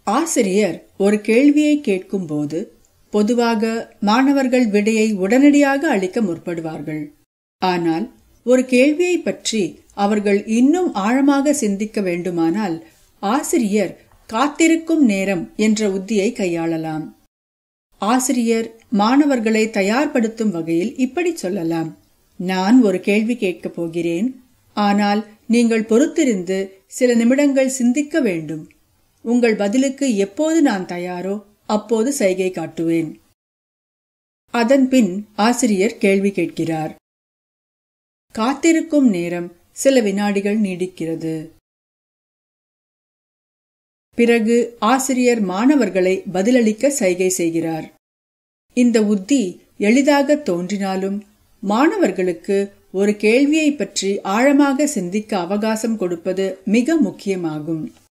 ஆசிரியர் ஒரு கேள்வியை கேட்கும்போது பொதுவாக மாணவர்கள் விடையை உடனடியாக அளிக்க முற்படுவார்கள் ஆனால் ஒரு கேள்வியை பற்றி அவர்கள் இன்னும் ஆழமாக சிந்திக்க வேண்டுமானால் ஆசிரியர் காத்திருக்கும் நேரம் என்ற உத்தியை கையாளலாம் ஆசிரியர் மாணவர்களை தயார்படுத்தும் வகையில் இப்படி சொல்லலாம் நான் ஒரு கேள்வி கேட்கப் போகிறேன் ஆனால் நீங்கள் பொறுத்திருந்து சில நிமிடங்கள் சிந்திக்க வேண்டும் உங்கள் பதிலுக்கு எப்போது நான் தயாரோ அப்போது சைகை காட்டுவேன் அதன்பின் ஆசிரியர் கேள்வி கேட்கிறார் காத்திருக்கும் நேரம் சில வினாடிகள் நீடிக்கிறது பிறகு ஆசிரியர் மாணவர்களை பதிலளிக்க சைகை செய்கிறார் இந்த உத்தி எளிதாக தோன்றினாலும் மாணவர்களுக்கு ஒரு கேள்வியை பற்றி ஆழமாக சிந்திக்க அவகாசம் கொடுப்பது மிக முக்கியமாகும்